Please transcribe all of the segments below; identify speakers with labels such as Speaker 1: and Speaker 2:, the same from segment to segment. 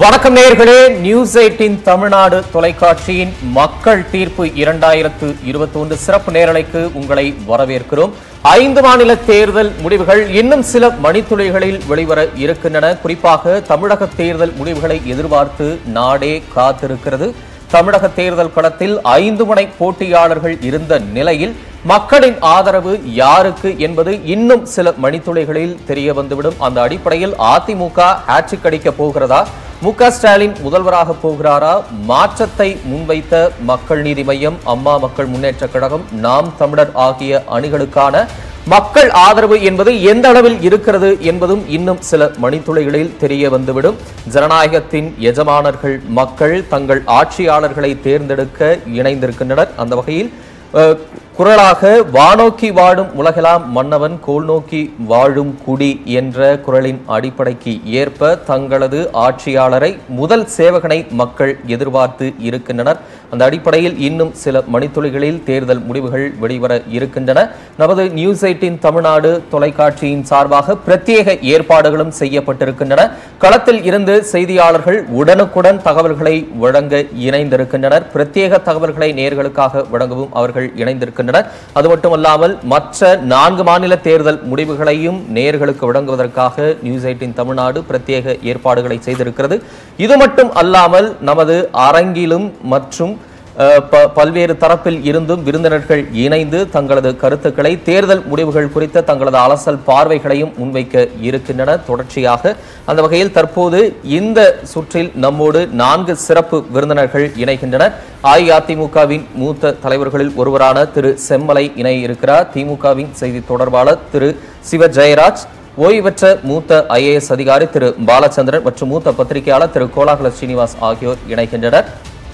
Speaker 1: வணக்கம் நேயர்களே news eighteen Tamil Nadu தொலைக்காட்சியின் மக்கள் தீர்ப்பு இரண்டாயிரத்து இருபத்தி ஒன்று சிறப்பு நேரலைக்கு உங்களை வரவேற்கிறோம் ஐந்து மாநில தேர்தல் முடிவுகள் இன்னும் சில மணித்துளிகளில் வெளிவர இருக்கின்றன குறிப்பாக தமிழக தேர்தல் முடிவுகளை எதிர்பார்த்து நாடே காத்திருக்கிறது தமிழக தேர்தல் களத்தில் ஐந்து முனை போட்டியாளர்கள் இருந்த நிலையில் மக்களின் ஆதரவு யாருக்கு என்பது இன்னும் சில மணித்துளிகளில் தெரிய வந்துவிடும் அந்த அடிப்படையில் அதிமுக ஹேட்ரிக் அடிக்க போகிறதா மு க ஸ்டாலின் முதல்வராக போகிறாரா மாற்றத்தை முன்வைத்த மக்கள் நீதி மையம் அம்மா மக்கள் முன்னேற்றக் கழகம் நாம் தமிழர் ஆகிய அணிகளுக்கான மக்கள் ஆதரவு என்பது எந்த அளவில் இருக்கிறது என்பதும் இன்னும் சில மணித்துளிகளில் தெரிய வந்துவிடும் ஜனநாயகத்தின் எஜமானர்கள் மக்கள் தங்கள் ஆட்சியாளர்களை தேர்ந்தெடுக்க இணைந்திருக்கின்றனர் அந்த வகையில் அஹ், குரலாக வானோக்கி வாழும் உலகெல்லாம் மன்னவன் கோல் நோக்கி வாழும் குடி என்ற குரலின் அடிப்படைக்கு ஏற்ப தங்களது ஆட்சியாளரை முதல் சேவகனை மக்கள் எதிர்பார்த்து இருக்கின்றனர் அந்த அடிப்படையில் இன்னும் சில மணித்துளிகளில் தேர்தல் முடிவுகள் வெளிவர இருக்கின்றன நமது நியூஸ் எயிட்டின் தமிழ்நாடு தொலைக்காட்சியின் சார்பாக பிரத்யேக ஏற்பாடுகளும் செய்யப்பட்டிருக்கின்றன களத்தில் இருந்து செய்தியாளர்கள் உடனுக்குடன் தகவல்களை வழங்க இணைந்திருக்கின்றனர் பிரத்யேக தகவல்களை நேர்களுக்காக வழங்கவும் அவர்கள் இணைந்திருக்கின்றனர் அது மட்டுமல்லாமல் மற்ற நான்கு மாநில தேர்தல் முடிவுகளையும் நேர்களுக்கு வழங்குவதற்காக நியூஸ் எயிட்டின் தமிழ்நாடு பிரத்யேக ஏற்பாடுகளை செய்திருக்கிறது இது மட்டும் அல்லாமல் நமது அரங்கிலும் மற்றும் அஹ், ப- பல்வேறு தரப்பில் இருந்தும் விருந்தினர்கள் இணைந்து தங்களது கருத்துக்களை தேர்தல் முடிவுகள் குறித்த தங்களது அலசல் பார்வைகளையும் முன்வைக்க இருக்கின்றன தொடர்ச்சியாக அந்த வகையில் தற்போது இந்த சுற்றில் நம்மோடு நான்கு சிறப்பு விருந்தினர்கள் இணைகின்றனர் அஇஅதிமுகவின் மூத்த தலைவர்களில் ஒருவரான திரு செம்மலை இணை இருக்கிறார் திமுகவின் செய்தி தொடர்பாளர் திரு சிவ ஜெயராஜ் ஓய்வு பெற்ற மூத்த ஐஏஎஸ் அதிகாரி திரு பாலச்சந்திரன் மற்றும் மூத்த பத்திரிகையாளர் திரு கோலாகல ஸ்ரீனிவாஸ் ஆகியோர் இணைகின்றனர்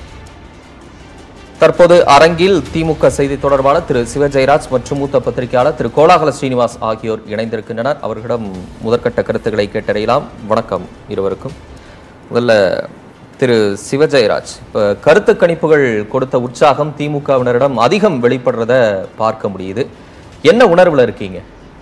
Speaker 1: தற்போது அரங்கில் திமுக செய்தி தொடர்பாளர் திரு சிவ ஜெயராஜ் மற்றும் மூத்த பத்திரிகையாளர் திரு கோலாகல ஸ்ரீனிவாஸ் ஆகியோர் இணைந்திருக்கின்றனர் அவர்களிடம் முதற்கட்ட கருத்துக்களை கேட்டறியலாம் வணக்கம் இருவருக்கும் முதல்ல திரு சிவ ஜெயராஜ் இப்போ கருத்து கணிப்புகள் கொடுத்த உற்சாகம் திமுகவினரிடம் அதிகம் வெளிப்படுறத பார்க்க முடியுது என்ன உணர்வுல இருக்கீங்க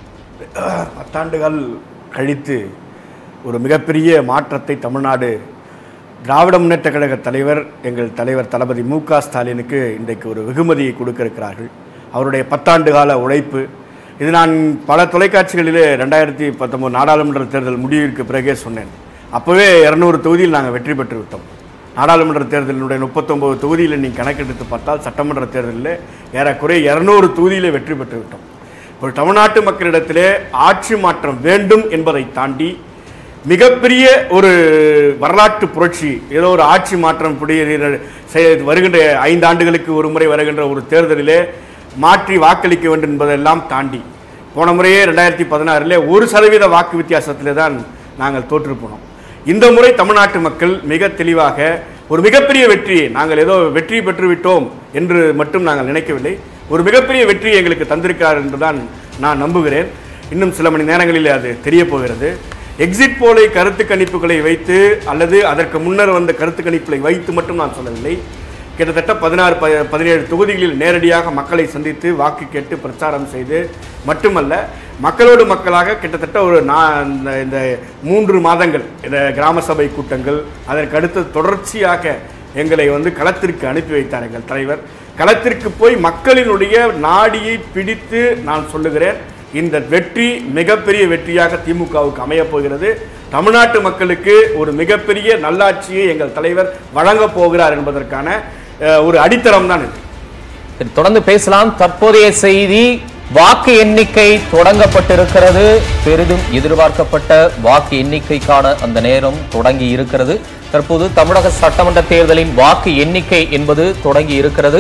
Speaker 2: பத்தாண்டுகள் கழித்து ஒரு மிகப்பெரிய மாற்றத்தை தமிழ்நாடு திராவிட முன்னேற்ற கழக தலைவர் எங்கள் தலைவர் தளபதி மு க ஸ்டாலினுக்கு இன்றைக்கு ஒரு வெகுமதியை கொடுக்க இருக்கிறார்கள் அவருடைய பத்தாண்டு கால உழைப்பு இது நான் பல தொலைக்காட்சிகளிலே ரெண்டாயிரத்தி பத்தொம்போது நாடாளுமன்ற தேர்தல் முடிவிற்கு பிறகே சொன்னேன் அப்போவே இரநூறு தொகுதியில் நாங்கள் வெற்றி பெற்று விட்டோம் நாடாளுமன்ற தேர்தலினுடைய முப்பத்தொம்போது தொகுதியில் நீங்கள் கணக்கெடுத்து பார்த்தால் சட்டமன்ற தேர்தலில் ஏறக்குறைய இரநூறு தொகுதியிலே வெற்றி பெற்று விட்டோம் ஒரு தமிழ்நாட்டு மக்களிடத்திலே ஆட்சி மாற்றம் வேண்டும் என்பதை தாண்டி மிகப்பெரிய ஒரு வரலாற்று புரட்சி ஏதோ ஒரு ஆட்சி மாற்றம் புடிய செய்- வருகின்ற ஐந்து ஆண்டுகளுக்கு ஒரு முறை வருகின்ற ஒரு தேர்தலிலே மாற்றி வாக்களிக்க வேண்டும் என்பதெல்லாம் தாண்டி போன முறையே ரெண்டாயிரத்தி பதினாறிலே ஒரு சதவீத வாக்கு வித்தியாசத்திலே தான் நாங்கள் தோற்று போனோம் இந்த முறை தமிழ்நாட்டு மக்கள் மிக தெளிவாக ஒரு மிகப்பெரிய வெற்றியை நாங்கள் ஏதோ வெற்றி பெற்று விட்டோம் என்று மட்டும் நாங்கள் நினைக்கவில்லை ஒரு மிகப்பெரிய வெற்றியை எங்களுக்கு தந்திருக்கிறார் என்றுதான் நான் நம்புகிறேன் இன்னும் சில மணி நேரங்களில் அது தெரிய போகிறது எக்ஸிட் போலை கருத்து கணிப்புகளை வைத்து அல்லது அதற்கு முன்னர் வந்த கருத்து கணிப்புகளை வைத்து மட்டும் நான் சொல்லவில்லை கிட்டத்தட்ட பதினாறு ப பதினேழு தொகுதிகளில் நேரடியாக மக்களை சந்தித்து வாக்கு கேட்டு பிரச்சாரம் செய்து மட்டுமல்ல மக்களோடு மக்களாக கிட்டத்தட்ட ஒரு நா- இந்த- இந்த மூன்று மாதங்கள் இந்த கிராம சபை கூட்டங்கள் அதற்கு அடுத்து தொடர்ச்சியாக எங்களை வந்து களத்திற்கு அனுப்பி வைத்தார் எங்கள் தலைவர் களத்திற்கு போய் மக்களினுடைய நாடியை பிடித்து நான் சொல்லுகிறேன் இந்த வெற்றி மிகப்பெரிய வெற்றியாக திமுகவுக்கு அமையப் போகிறது தமிழ்நாட்டு மக்களுக்கு ஒரு மிகப்பெரிய நல்லாட்சியை எங்கள் தலைவர் வழங்கப் போகிறார் என்பதற்கான அஹ், ஒரு அடித்தளம் தான் இது
Speaker 1: சரி, தொடர்ந்து பேசலாம் தற்போதைய செய்தி வாக்கு எண்ணிக்கை தொடங்கப்பட்டிருக்கிறது பெரிதும் எதிர்பார்க்கப்பட்ட வாக்கு எண்ணிக்கைக்கான அந்த நேரம் தொடங்கி இருக்கிறது தற்போது தமிழக சட்டமன்ற தேர்தலின் வாக்கு எண்ணிக்கை என்பது தொடங்கி இருக்கிறது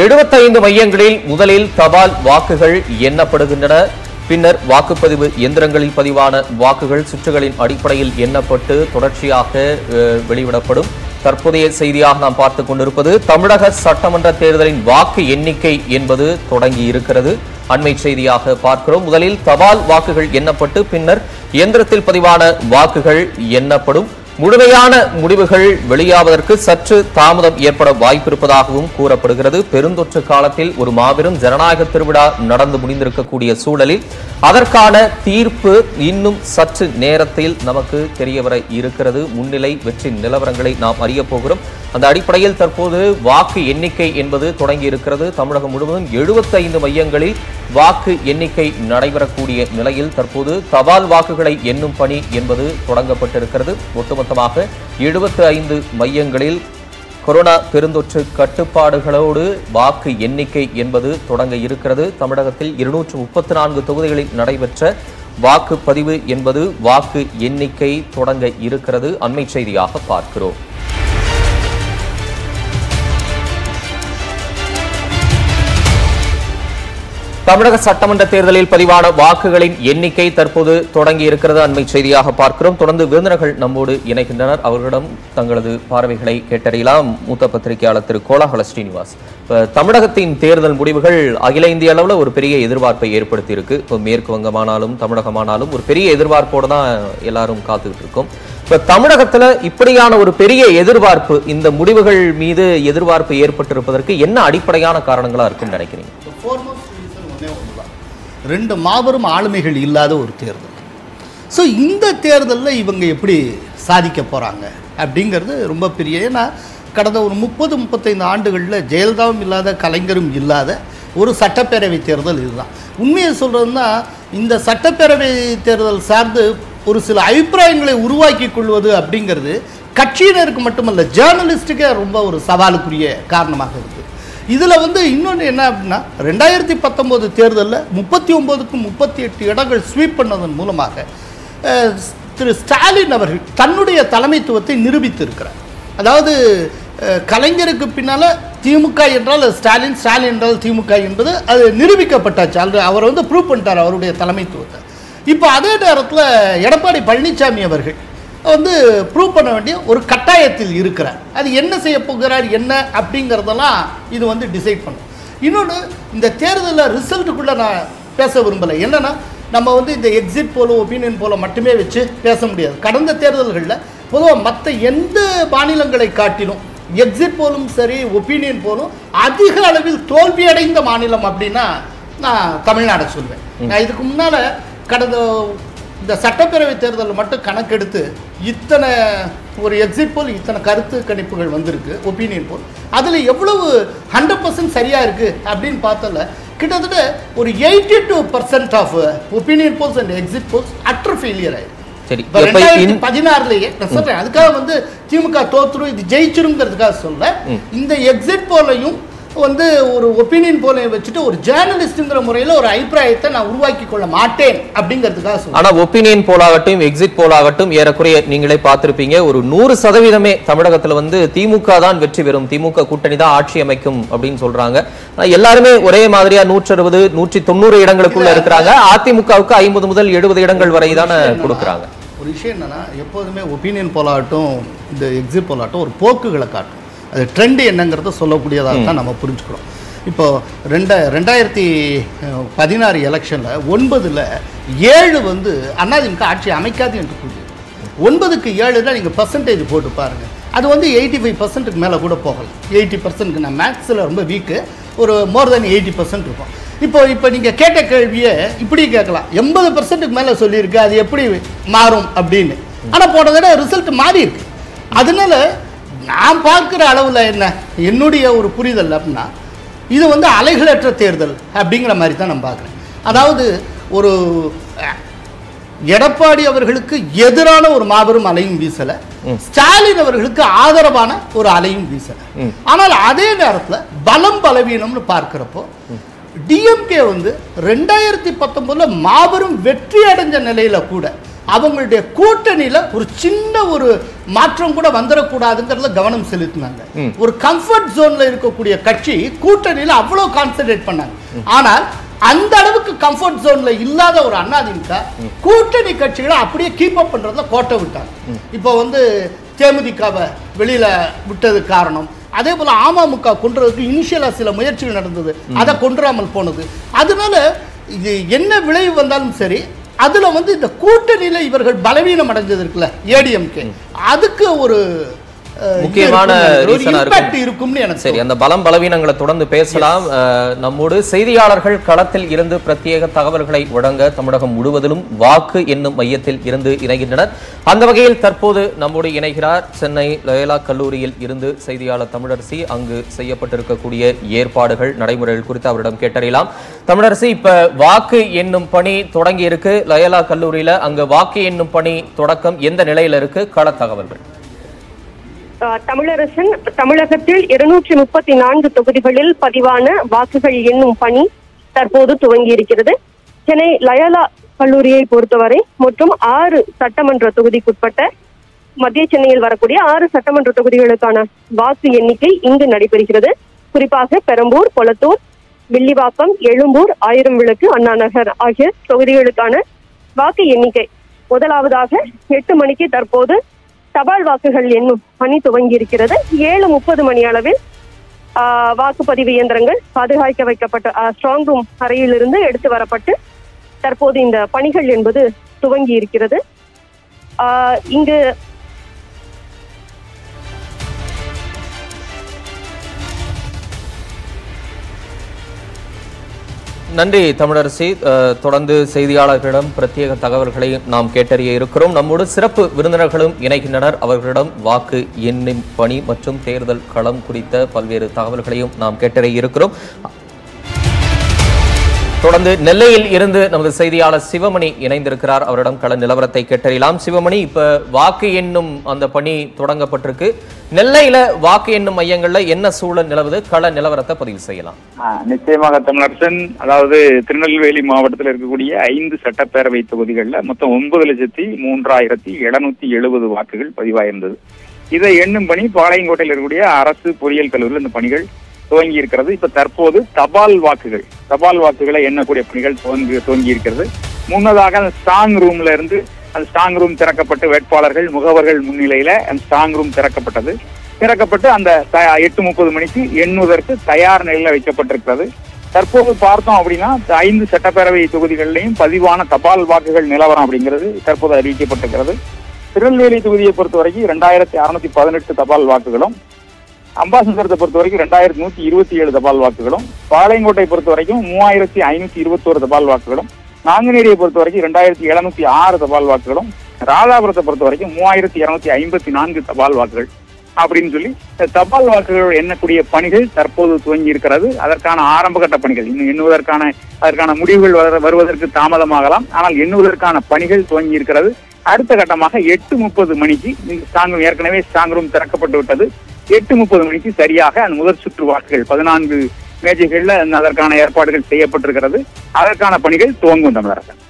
Speaker 1: 75 மையங்களில் முதலில் தபால் வாக்குகள் எண்ணப்படுகின்றன பின்னர் வாக்குப்பதிவு எந்திரங்களில் பதிவான வாக்குகள் சுற்றுகளின் அடிப்படையில் எண்ணப்பட்டு தொடர்ச்சியாக அஹ், வெளிவிடப்படும் தற்போதைய செய்தியாக நாம் பார்த்துக் கொண்டிருப்பது தமிழக சட்டமன்ற தேர்தலின் வாக்கு எண்ணிக்கை என்பது தொடங்கி இருக்கிறது அண்மை செய்தியாக பார்க்கிறோம் முதலில் தபால் வாக்குகள் எண்ணப்பட்டு பின்னர் இயந்திரத்தில் பதிவான வாக்குகள் எண்ணப்படும் முழுமையான முடிவுகள் வெளியாவதற்கு சற்று தாமதம் ஏற்பட வாய்ப்பிருப்பதாகவும் கூறப்படுகிறது பெருந்தொற்று காலத்தில் ஒரு மாபெரும் ஜனநாயக திருவிழா நடந்து முடிந்திருக்கக்கூடிய சூழலில் அதற்கான தீர்ப்பு இன்னும் சற்று நேரத்தில் நமக்கு தெரியவர இருக்கிறது முன்னிலை வெற்றி நிலவரங்களை நாம் அறிய போகிறோம் அந்த அடிப்படையில் தற்போது வாக்கு எண்ணிக்கை என்பது தொடங்கி இருக்கிறது தமிழகம் முழுவதும் 75 மையங்களில் வாக்கு எண்ணிக்கை நடைபெறக்கூடிய நிலையில் தற்போது தபால் வாக்குகளை எண்ணும் பணி என்பது தொடங்கப்பட்டிருக்கிறது ஒட்டுமொத்தமாக 75 மையங்களில் கொரோனா பெருந்தொற்று கட்டுப்பாடுகளோடு வாக்கு எண்ணிக்கை என்பது தொடங்க இருக்கிறது தமிழகத்தில் இருநூற்று முப்பத்தி நான்கு தொகுதிகளில் நடைபெற்ற வாக்குப்பதிவு என்பது வாக்கு எண்ணிக்கை தொடங்க இருக்கிறது அண்மை செய்தியாக பார்க்கிறோம் தமிழக சட்டமன்ற தேர்தலில் பதிவான வாக்குகளின் எண்ணிக்கை தற்போது தொடங்கி இருக்கிறது அண்மை செய்தியாக பார்க்கிறோம் தொடர்ந்து விருந்தினர்கள் நம்மோடு இணைகின்றனர் அவர்களிடம் தங்களது பார்வைகளை கேட்டறியலாம் மூத்த பத்திரிகையாளர் திரு கோலாகல ஸ்ரீனிவாஸ் இப்ப தமிழகத்தின் தேர்தல் முடிவுகள் அகில இந்திய அளவுல ஒரு பெரிய எதிர்பார்ப்பை ஏற்படுத்தி இருக்கு இப்போ மேற்கு வங்கமானாலும் தமிழகமானாலும் ஒரு பெரிய எதிர்பார்ப்போடு தான் எல்லாரும் காத்துக்கிட்டு இருக்கோம் இப்ப தமிழகத்துல இப்படியான ஒரு பெரிய எதிர்பார்ப்பு இந்த முடிவுகள் மீது எதிர்பார்ப்பு ஏற்பட்டிருப்பதற்கு என்ன அடிப்படையான காரணங்களா இருக்கும்னு நினைக்கிறீங்க
Speaker 3: foremost reason ஒண்ணே ஒன்று தான் ரெண்டு மாபெரும் ஆளுமைகள் இல்லாத ஒரு தேர்தல் ஸோ இந்த தேர்தலில் இவங்க எப்படி சாதிக்க போகிறாங்க அப்படிங்கிறது ரொம்ப பெரிய ஏன்னா கடந்த ஒரு முப்பது முப்பத்தைந்து ஆண்டுகளில் ஜெயலலிதாவும் இல்லாத கலைஞரும் இல்லாத ஒரு சட்டப்பேரவை தேர்தல் இதுதான் உண்மையை சொல்கிறதுனா இந்த சட்டப்பேரவை தேர்தல் சார்ந்து ஒரு சில அபிப்பிராயங்களை உருவாக்கி கொள்வது அப்படிங்கிறது கட்சியினருக்கு மட்டுமல்ல ஜேர்னலிஸ்ட்டுக்கே ரொம்ப ஒரு சவாலுக்குரிய காரணமாக இருக்குது இதில் வந்து இன்னொன்று என்ன அப்படின்னா ரெண்டாயிரத்தி பத்தொம்போது தேர்தலில் முப்பத்தி ஒம்போதுக்கும் முப்பத்தி எட்டு இடங்கள் ஸ்வீப் பண்ணதன் மூலமாக அஹ், திரு ஸ்டாலின் அவர்கள் தன்னுடைய தலைமைத்துவத்தை நிரூபித்திருக்கிறார் அதாவது அஹ், கலைஞருக்கு பின்னால் திமுக என்றால் அது ஸ்டாலின் ஸ்டாலின் என்றால் திமுக என்பது அது நிரூபிக்கப்பட்டாச்சு ஆல்ரெடி அவர் வந்து ப்ரூவ் பண்ணிட்டார் அவருடைய தலைமைத்துவத்தை இப்போ அதே நேரத்தில் எடப்பாடி பழனிசாமி அவர்கள் வந்து ப்ரூவ் பண்ண வேண்டிய ஒரு கட்டாயத்தில் இருக்கிறார் அது என்ன செய்ய போகிறார் என்ன அப்படிங்கிறதெல்லாம் இது வந்து டிசைட் பண்ணும் இன்னொன்று இந்த தேர்தலில் ரிசல்ட்டுக்குள்ளே நான் பேச விரும்பலை என்னன்னா நம்ம வந்து இந்த எக்ஸிட் போல ஒப்பீனியன் போல மட்டுமே வச்சு பேச முடியாது கடந்த தேர்தல்களில் பொதுவாக மற்ற எந்த மாநிலங்களை காட்டிலும் எக்ஸிட் போலும் சரி ஒப்பீனியன் போலும் அதிக அளவில் தோல்வியடைந்த மாநிலம் அப்படின்னா நான் தமிழ்நாடை சொல்வேன் நான் இதுக்கு முன்னால் கடந்த இந்த சட்டப்பேரவை தேர்தலில் மட்டும் கணக்கெடுத்து இத்தனை ஒரு எக்ஸிட் போல் இத்தனை கருத்து கணிப்புகள் வந்திருக்கு ஒப்பீனியன் போல் அதில் எவ்வளவு ஹண்ட்ரட் பர்சன்ட் சரியாக இருக்குது அப்படின்னு பார்த்தல கிட்டத்தட்ட ஒரு eighty two percent of opinion polls and exit polls utter failure ஆயிருக்கு
Speaker 1: சரி
Speaker 3: இப்ப
Speaker 1: எப்ப
Speaker 3: ரெண்டாயிரத்தி
Speaker 1: இன்-
Speaker 3: பதினாறுலயே நான் சொல்றேன் அதுக்காக வந்து திமுக தோத்துரும் இது ஜெயிச்சிருங்கிறதுக்காக சொல்ல இந்த எக்ஸிட் போலையும் வந்து ஒரு ஒப்பீனியன் போலையும் வச்சுட்டு ஒரு ஜேர்னலிஸ்ட்ங்கிற முறையில் ஒரு அபிப்பிராயத்தை நான் உருவாக்கி கொள்ள மாட்டேன் அப்படிங்கிறதுக்காக சொல்றேன்
Speaker 1: ஆனா ஒப்பீனியன் போலாகட்டும் எக்ஸிட் போலாகட்டும் ஏறக்குறைய நீங்களே பார்த்திருப்பீங்க ஒரு நூறு சதவீதமே தமிழகத்துல வந்து திமுக தான் வெற்றி பெறும் திமுக கூட்டணி தான் ஆட்சி அமைக்கும் அப்படின்னு சொல்றாங்க ஆனா எல்லாருமே ஒரே மாதிரியா நூற்றி அறுபது நூற்றி தொண்ணூறு இடங்களுக்குள்ள இருக்கிறாங்க அதிமுகவுக்கு ஐம்பது முதல் எழுபது இடங்கள் வரை தானே கொடுக்குறாங்க
Speaker 3: ஒரு விஷயம் என்னன்னா எப்போதுமே ஒப்பீனியன் போலாகட்டும் இந்த எக்ஸிட் போலாகட்டும் ஒரு போக்குகளை காட்டும் அது ட்ரெண்ட் என்னங்கிறத சொல்லக்கூடியதாக தான் நம்ம புரிஞ்சுக்கிறோம் இப்போ ரெண்ட ரெண்டாயிரத்தி அஹ், பதினாறு எலெக்ஷனில் ஒன்பதில் ஏழு வந்து அதிமுக ஆட்சி அமைக்காது என்று கூறியது ஒன்பதுக்கு ஏழுல நீங்கள் பர்சன்டேஜ் போட்டு பாருங்கள் அது வந்து எயிட்டி ஃபைவ் பர்சன்ட்டுக்கு மேலே கூட போகலாம் எயிட்டி பர்சன்ட்க்கு நான் மேக்ஸில் ரொம்ப வீக்கு ஒரு மோர் தென் எயிட்டி பர்சன்ட் இருக்கும் இப்போ இப்போ நீங்கள் கேட்ட கேள்வியை இப்படி கேட்கலாம் எண்பது பர்சன்ட்டுக்கு மேலே சொல்லியிருக்கு அது எப்படி மாறும் அப்படின்னு ஆனால் போன தடவை ரிசல்ட் மாறி இருக்கு அதனால நான் பார்க்குற அளவில் என்ன என்னுடைய ஒரு புரிதல் அப்படின்னா இது வந்து அலைகளற்ற தேர்தல் அப்படிங்கிற மாதிரி தான் நான் பார்க்குறேன் அதாவது ஒரு அஹ், எடப்பாடி அவர்களுக்கு எதிரான ஒரு மாபெரும் அலையும் வீசல ஸ்டாலின் அவர்களுக்கு ஆதரவான ஒரு அலையும் வீசல ஆனால் அதே நேரத்துல பலம் பலவீனம்னு பார்க்கிறப்போ டிஎம்கே வந்து ரெண்டாயிரத்தி பத்தொன்பதுல மாபெரும் வெற்றி அடைஞ்ச நிலையில கூட அவங்களுடைய கூட்டணியில ஒரு சின்ன ஒரு மாற்றம் கூட வந்துடக்கூடாதுங்கிறதுல கவனம் செலுத்தினாங்க ஒரு கம்ஃபர்ட் ஜோன்ல இருக்கக்கூடிய கட்சி கூட்டணியில அவ்வளவு கான்சென்ட்ரேட் பண்ணாங்க ஆனால் அந்த அளவுக்கு கம்ஃபர்ட் ஜோன்ல இல்லாத ஒரு அதிமுக கூட்டணி கட்சிகளை அப்படியே கீப் அப் பண்றதுல கோட்டை விட்டாங்க இப்போ வந்து தேமுதிகவை வெளியில விட்டது காரணம் அதே போல அமமுக கொன்றதுக்கு இனிஷியலா சில முயற்சிகள் நடந்தது அதை கொன்றாமல் போனது அதனால இது என்ன விளைவு வந்தாலும் சரி அதுல வந்து இந்த கூட்டணியில இவர்கள் பலவீனம் அடைஞ்சது இருக்குல்ல ஏடிஎம்கே அதுக்கு ஒரு அஹ், இது
Speaker 1: முக்கியமான
Speaker 3: இருக்கும்னு நினைக்கிறேன். ஒரு
Speaker 1: reason-ஆ இருக்கும்.
Speaker 3: impact இருக்கும்னு எனக்கு
Speaker 1: சரி அந்த பலம் பலவீனங்களை தொடர்ந்து பேசலாம் அஹ், நம்மோடு செய்தியாளர்கள் களத்தில் இருந்து பிரத்யேக தகவல்களை வழங்க தமிழகம் முழுவதிலும் வாக்கு என்னும் மையத்தில் இருந்து இணைகின்றனர் அந்த வகையில் தற்போது நம்மோடு இணைகிறார் சென்னை லயோலா கல்லூரியில் இருந்து செய்தியாளர் தமிழரசி அங்கு செய்யப்பட்டிருக்கக்கூடிய ஏற்பாடுகள் நடைமுறைகள் குறித்து அவரிடம் கேட்டறியலாம் தமிழரசி இப்ப வாக்கு என்னும் பணி தொடங்கி இருக்கு லயோலா கல்லூரியில அங்க வாக்கு என்னும் பணி தொடக்கம் எந்த நிலையில இருக்கு கள தகவல்கள்
Speaker 4: ஆஹ் தமிழரசன் தமிழகத்தில் இருநூற்றி முப்பத்தி நான்கு தொகுதிகளில் பதிவான வாக்குகள் எண்ணும் பணி தற்போது துவங்கி இருக்கிறது சென்னை லயோலா கல்லூரியை பொறுத்தவரை மொத்தம் ஆறு சட்டமன்ற தொகுதிக்குட்பட்ட மத்திய சென்னையில் வரக்கூடிய ஆறு சட்டமன்ற தொகுதிகளுக்கான வாக்கு எண்ணிக்கை இங்கு நடைபெறுகிறது குறிப்பாக பெரம்பூர் கொளத்தூர் வில்லிவாக்கம் எழும்பூர் ஆயிரம் விளக்கு அண்ணா நகர் ஆகிய தொகுதிகளுக்கான வாக்கு எண்ணிக்கை முதலாவதாக எட்டு மணிக்கு தற்போது தபால் வாக்குகள் எண்ணும் பணி துவங்கி இருக்கிறது ஏழு முப்பது மணி அளவில் ஆஹ், வாக்குப்பதிவு இயந்திரங்கள் பாதுகாக்க வைக்கப்பட்ட ஸ்ட்ராங் ரூம் அறையிலிருந்து எடுத்து வரப்பட்டு தற்போது இந்த பணிகள் என்பது துவங்கி இருக்கிறது ஆஹ், இங்கு
Speaker 1: நன்றி தமிழரசி அஹ், தொடர்ந்து செய்தியாளர்களிடம் பிரத்யேக தகவல்களை நாம் கேட்டறிய இருக்கிறோம் நம்மோடு சிறப்பு விருந்தினர்களும் இணைகின்றனர் அவர்களிடம் வாக்கு எண்ணும் பணி மற்றும் தேர்தல் களம் குறித்த பல்வேறு தகவல்களையும் நாம் கேட்டறிய இருக்கிறோம் தொடர்ந்து நெல்லையில் இருந்து நமது செய்தியாளர் சிவமணி இணைந்திருக்கிறார் அவரிடம் கள நிலவரத்தை கேட்டறியலாம் சிவமணி இப்ப வாக்கு எண்ணும் அந்த பணி தொடங்கப்பட்டிருக்கு நெல்லையில வாக்கு எண்ணும் மையங்கள்ல என்ன சூழல் நிலவுது கள நிலவரத்தை பதிவு செய்யலாம்
Speaker 5: ஆ, நிச்சயமாக தமிழரசன் அதாவது திருநெல்வேலி மாவட்டத்தில் இருக்கக்கூடிய ஐந்து சட்டப்பேரவை தொகுதிகளில் மொத்தம் ஒன்பது லட்சத்தி மூன்றாயிரத்தி எழுநூத்தி எழுபது வாக்குகள் பதிவாயிருந்தது இதை எண்ணும் பணி பாளையங்கோட்டையில் இருக்கக்கூடிய அரசு பொறியியல் கல்லூரியில் இந்த பணிகள் துவங்கி இருக்கிறது இப்ப தற்போது தபால் வாக்குகள் தபால் வாக்குகளை எண்ணக்கூடிய பணிகள் துவங்கி துவங்கி இருக்கிறது முன்னதாக அந்த ஸ்ட்ராங் ரூம்ல இருந்து அந்த ஸ்ட்ராங் ரூம் திறக்கப்பட்டு வேட்பாளர்கள் முகவர்கள் முன்னிலையில அந்த ஸ்ட்ராங் ரூம் திறக்கப்பட்டது திறக்கப்பட்டு அந்த த- எட்டு முப்பது மணிக்கு எண்ணுவதற்கு தயார் நிலையில வைக்கப்பட்டிருக்கிறது தற்போது பார்த்தோம் அப்படின்னா இந்த ஐந்து சட்டப்பேரவை தொகுதிகளிலையும் பதிவான தபால் வாக்குகள் நிலவரம் அப்படிங்கிறது தற்போது அறிவிக்கப்பட்டிருக்கிறது திருநெல்வேலி தொகுதியை பொறுத்த வரைக்கும் இரண்டாயிரத்தி அறுநூத்தி பதினெட்டு தபால் வாக்குகளும் அம்பாசங்கரத்தை பொறுத்த வரைக்கும் ரெண்டாயிரத்தி நூத்தி இருபத்தி ஏழு தபால் வாக்குகளும் பாளையங்கோட்டை பொறுத்த வரைக்கும் மூவாயிரத்தி ஐநூத்தி இருபத்தோரு தபால் வாக்குகளும் நாங்குநேரியை பொறுத்த வரைக்கும் ரெண்டாயிரத்தி எழுநூத்தி ஆறு தபால் வாக்குகளும் ராதாபுரத்தை பொறுத்த வரைக்கும் மூவாயிரத்தி இருநூத்தி ஐம்பத்தி நான்கு தபால் வாக்குகள் அப்படின்னு சொல்லி இந்த தபால் வாக்குகள் எண்ணக்கூடிய பணிகள் தற்போது துவங்கி இருக்கிறது அதற்கான ஆரம்பகட்ட பணிகள் இன்னும் எண்ணுவதற்கான அதற்கான முடிவுகள் வர- வருவதற்கு தாமதமாகலாம் ஆனால் எண்ணுவதற்கான பணிகள் துவங்கி இருக்கிறது அடுத்த கட்டமாக எட்டு முப்பது மணிக்கு இந்த ஸ்ட்ராங் ரூம் ஏற்கனவே ஸ்ட்ராங் ரூம் திறக்கப்பட்டு விட்டது எட்டு முப்பது மணிக்கு சரியாக அந்த முதல் சுற்று வாக்குகள் பதினான்கு மேஜைகள்ல அந்த அதற்கான ஏற்பாடுகள் செய்யப்பட்டிருக்கிறது அதற்கான பணிகள் துவங்கும் தமிழரசன்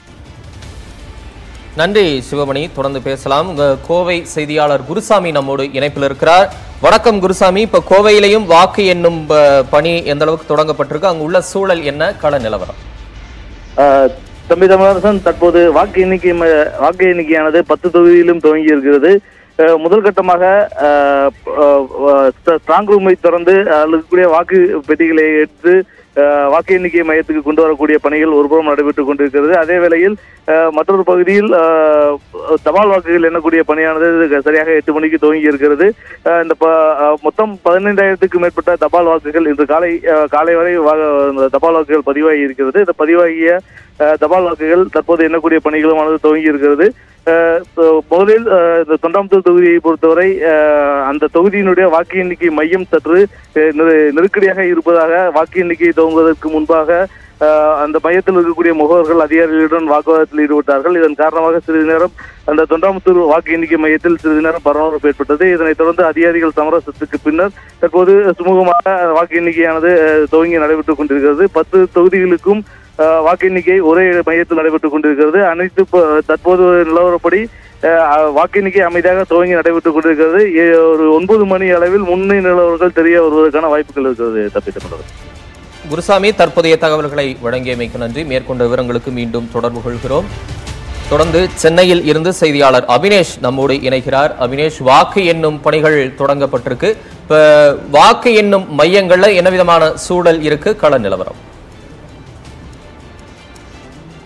Speaker 1: நன்றி சிவமணி தொடர்ந்து பேசலாம் உங்க கோவை செய்தியாளர் குருசாமி நம்மோடு இணைப்பில் இருக்கிறார் வணக்கம் குருசாமி இப்ப கோவையிலையும் வாக்கு எண்ணும் ப- பணி எந்த அளவுக்கு தொடங்கப்பட்டிருக்கு அங்க உள்ள சூழல் என்ன கள நிலவரம்
Speaker 6: ஆஹ் தம்பி தமிழரசன் தற்போது வாக்கு எண்ணிக்கை ம- வாக்கு எண்ணிக்கையானது பத்து தொகுதியிலும் துவங்கி இருக்கிறது ஆஹ் முதல் கட்டமாக ஆஹ் ஆஹ் ஆஹ் ஸ்ட்ராங் ரூமை திறந்து அதில் இருக்கக்கூடிய வாக்கு பெட்டிகளை எடுத்து ஆஹ் வாக்கு எண்ணிக்கை மையத்துக்கு கொண்டு வரக்கூடிய பணிகள் ஒருபுறம் நடைபெற்றுக் கொண்டிருக்கிறது அதே வேளையில் ஆஹ் மற்றொரு பகுதியில் ஆஹ் தபால் வாக்குகள் எண்ணக்கூடிய பணியானது சரியாக எட்டு மணிக்கு துவங்கி இருக்கிறது ஆஹ் இந்த ப- ஆஹ் மொத்தம் பதினைந்தாயிரத்துக்கும் மேற்பட்ட தபால் வாக்குகள் இன்று காலை ஆஹ் காலை வரை வா- இந்த தபால் வாக்குகள் பதிவாகி இருக்கிறது இந்த பதிவாகிய ஆஹ் தபால் வாக்குகள் தற்போது எண்ணக்கூடிய பணிகளுமானது துவங்கி இருக்கிறது ஆஹ் so முதலில் ஆஹ் இந்த தொண்டாமுத்தூர் தொகுதியை பொறுத்தவரை ஆஹ் அந்த தொகுதியினுடைய வாக்கு எண்ணிக்கை மையம் சற்று ஆஹ் நெரு- நெருக்கடியாக இருப்பதாக வாக்கு எண்ணிக்கை துவங்குவதற்கு முன்பாக ஆஹ் அந்த மையத்தில் இருக்கக்கூடிய முகவர்கள் அதிகாரிகளுடன் வாக்குவாதத்தில் ஈடுபட்டார்கள் இதன் காரணமாக சிறிது நேரம் அந்த தொண்டாமுத்தூர் வாக்கு எண்ணிக்கை மையத்தில் சிறிது நேரம் பரபரப்பு ஏற்பட்டது இதனைத் தொடர்ந்து அதிகாரிகள் சமரசத்துக்கு பின்னர் தற்போது சுமூகமாக வாக்கு எண்ணிக்கையானது ஆஹ் துவங்கி நடைபெற்றுக் கொண்டிருக்கிறது பத்து தொகுதிகளுக்கும் ஆஹ் வாக்கு எண்ணிக்கை ஒரே மையத்தில் நடைபெற்றுக் கொண்டிருக்கிறது அனைத்து ப- தற்போது நிலவரப்படி ஆஹ் வாக்கு எண்ணிக்கை அமைதியாக துவங்கி நடைபெற்றுக் கொண்டிருக்கிறது ஏ- ஒரு ஒன்பது மணி அளவில் முன்னணி நிலவரங்கள் தெரிய வருவதற்கான வாய்ப்புகள் இருக்கிறது தப்பித்தமிழர்
Speaker 1: குருசாமி தற்போதைய தகவல்களை வழங்கியமைக்கு நன்றி மேற்கொண்ட விவரங்களுக்கு மீண்டும் தொடர்பு கொள்கிறோம் தொடர்ந்து சென்னையில் இருந்து செய்தியாளர் அபினேஷ் நம்மோடு இணைகிறார் அபினேஷ் வாக்கு எண்ணும் பணிகள் தொடங்கப்பட்டிருக்கு இப்ப வாக்கு எண்ணும் மையங்கள்ல என்ன விதமான சூழல் இருக்கு கள நிலவரம்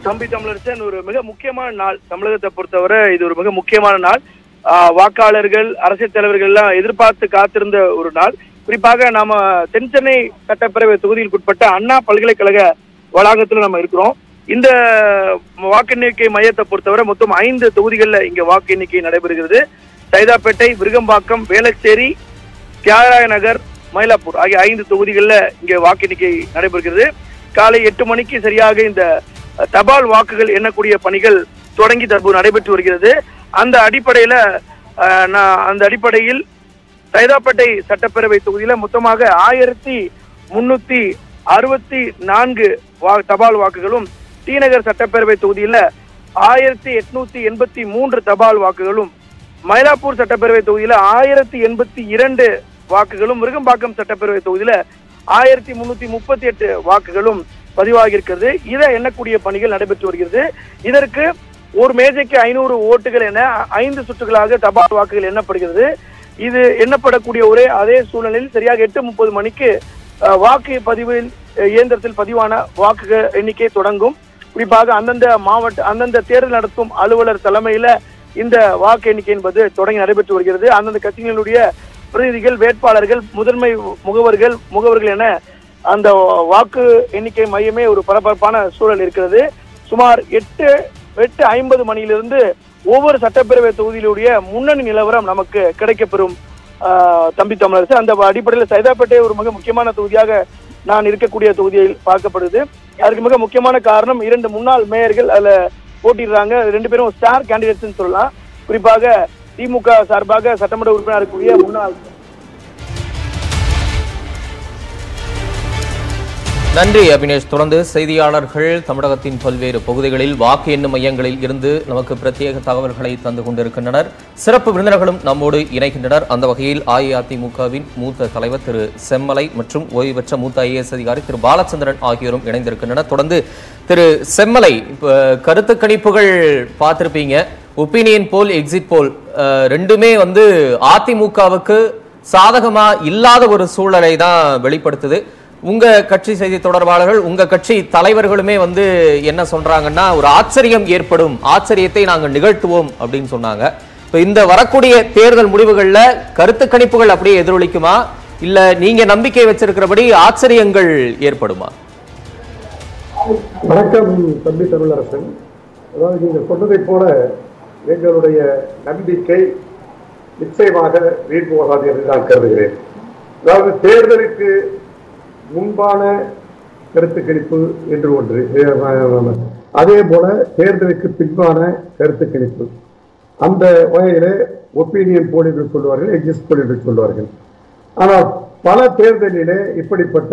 Speaker 7: தம்பி தமிழரசன் ஒரு மிக முக்கியமான நாள் தமிழகத்தை பொறுத்தவரை இது ஒரு மிக முக்கியமான நாள் ஆஹ் வாக்காளர்கள் அரசியல் தலைவர்கள் எல்லாம் எதிர்பார்த்து காத்திருந்த ஒரு நாள் குறிப்பாக நாம தென் சென்னை சட்டப்பேரவை தொகுதியிற்குட்பட்ட அண்ணா பல்கலைக்கழக வளாகத்துல நம்ம இருக்கிறோம் இந்த வாக்கு எண்ணிக்கை மையத்தை பொறுத்தவரை மொத்தம் ஐந்து தொகுதிகளில் இங்க வாக்கு எண்ணிக்கை நடைபெறுகிறது சைதாப்பேட்டை விருகம்பாக்கம் வேளச்சேரி தியாகராய நகர் மயிலாப்பூர் ஆகிய ஐந்து தொகுதிகளில் இங்கே வாக்கு எண்ணிக்கை நடைபெறுகிறது காலை எட்டு மணிக்கு சரியாக இந்த அஹ், தபால் வாக்குகள் எண்ணக்கூடிய பணிகள் தொடங்கி தற்போது நடைபெற்று வருகிறது அந்த அடிப்படையில அஹ், நான் அந்த அடிப்படையில் சைதாப்பேட்டை சட்டப்பேரவை தொகுதியில மொத்தமாக ஆயிரத்தி முன்னூத்தி அறுபத்தி நான்கு வா தபால் வாக்குகளும் டி நகர் சட்டப்பேரவை தொகுதியில ஆயிரத்தி எட்நூத்தி எண்பத்தி மூன்று தபால் வாக்குகளும் மயிலாப்பூர் சட்டப்பேரவை தொகுதியில ஆயிரத்தி எண்பத்தி இரண்டு வாக்குகளும் விருகம்பாக்கம் சட்டப்பேரவை தொகுதியில ஆயிரத்தி முன்னூத்தி முப்பத்தி எட்டு வாக்குகளும் பதிவாகி இருக்கிறது இதை எண்ணக்கூடிய பணிகள் நடைபெற்று வருகிறது இதற்கு ஒரு மேஜைக்கு ஐநூறு ஓட்டுகள் என ஐந்து சுற்றுகளாக தபால் வாக்குகள் எண்ணப்படுகிறது இது எண்ணப்படக்கூடிய ஒரே அதே சூழ்நிலையில் சரியாக எட்டு முப்பது மணிக்கு அஹ், வாக்கு பதிவில் அஹ், இயந்திரத்தில் பதிவான வாக்கு எண்ணிக்கை தொடங்கும் குறிப்பாக அந்தந்த மாவட்ட அந்தந்த தேர்தல் நடத்தும் அலுவலர் தலைமையில இந்த வாக்கு எண்ணிக்கை என்பது தொடங்கி நடைபெற்று வருகிறது அந்தந்த கட்சிகளுடைய பிரதிநிதிகள் வேட்பாளர்கள் முதன்மை முகவர்கள் முகவர்கள் என அந்த வாக்கு எண்ணிக்கை மையமே ஒரு பரபரப்பான சூழல் இருக்கிறது சுமார் எட்டு எட்டு ஐம்பது மணியிலிருந்து ஒவ்வொரு சட்டப்பேரவை தொகுதியிலுடைய முன்னணி நிலவரம் நமக்கு கிடைக்கப்பெறும் ஆஹ், தம்பி தமிழரசு அந்த அடிப்படையில் சைதாப்பேட்டை ஒரு மிக முக்கியமான தொகுதியாக நான் இருக்கக்கூடிய தொகுதியில் பார்க்கப்படுது அதுக்கு மிக முக்கியமான காரணம் இரண்டு முன்னாள் மேயர்கள் அதுல போட்டிடுறாங்க ரெண்டு பேரும் ஸ்டார் கேண்டிடேட்ஸ் சொல்லலாம் குறிப்பாக திமுக சார்பாக சட்டமன்ற உறுப்பினர் இருக்கக்கூடிய முன்னாள்
Speaker 1: நன்றி அபினேஷ் தொடர்ந்து செய்தியாளர்கள் தமிழகத்தின் பல்வேறு பகுதிகளில் வாக்கு எண்ணும் மையங்களில் இருந்து நமக்கு பிரத்யேக தகவல்களை தந்து கொண்டிருக்கின்றனர் சிறப்பு விருந்தினர்களும் நம்மோடு இணைகின்றனர் அந்த வகையில் அஇஅதிமுகவின் மூத்த தலைவர் திரு செம்மலை மற்றும் ஓய்வு பெற்ற மூத்த ஐஏஎஸ் அதிகாரி திரு பாலச்சந்திரன் ஆகியோரும் இணைந்திருக்கின்றனர் தொடர்ந்து திரு செம்மலை இப்ப கருத்து கணிப்புகள் பார்த்திருப்பீங்க ஒப்பீனியன் போல் எக்ஸிட் போல் அஹ், ரெண்டுமே வந்து அதிமுகவுக்கு சாதகமா இல்லாத ஒரு சூழலை தான் வெளிப்படுத்துது உங்க கட்சி செய்தி தொடர்பாளர்கள் உங்க கட்சி தலைவர்களுமே வந்து என்ன சொல்றாங்கன்னா ஒரு ஆச்சரியம் ஏற்படும் ஆச்சரியத்தை நாங்கள் நிகழ்த்துவோம் அப்படின்னு சொன்னாங்க இப்ப இந்த வரக்கூடிய தேர்தல் முடிவுகள்ல கருத்து கணிப்புகள் அப்படியே எதிரொலிக்குமா இல்ல நீங்க நம்பிக்கை வச்சிருக்கிறபடி ஆச்சரியங்கள் ஏற்படுமா
Speaker 8: வணக்கம் தம்பி தமிழரசன் அதாவது நீங்கள் சொன்னதைப் போல எங்களுடைய நம்பிக்கை நிச்சயமாக வீண் போகாது என்று நான் கருதுகிறேன் அதாவது தேர்தலுக்கு முன்பான கருத்து கணிப்பு என்று ஒன்று அஹ், அதே போல தேர்தலுக்கு பின்பான கருத்து கணிப்பு அந்த வகையிலே ஒப்பீனியன் போல் என்று சொல்வார்கள் எக்ஸிஸ்ட் போல் என்று சொல்வார்கள் ஆனால் பல தேர்தலிலே இப்படிப்பட்ட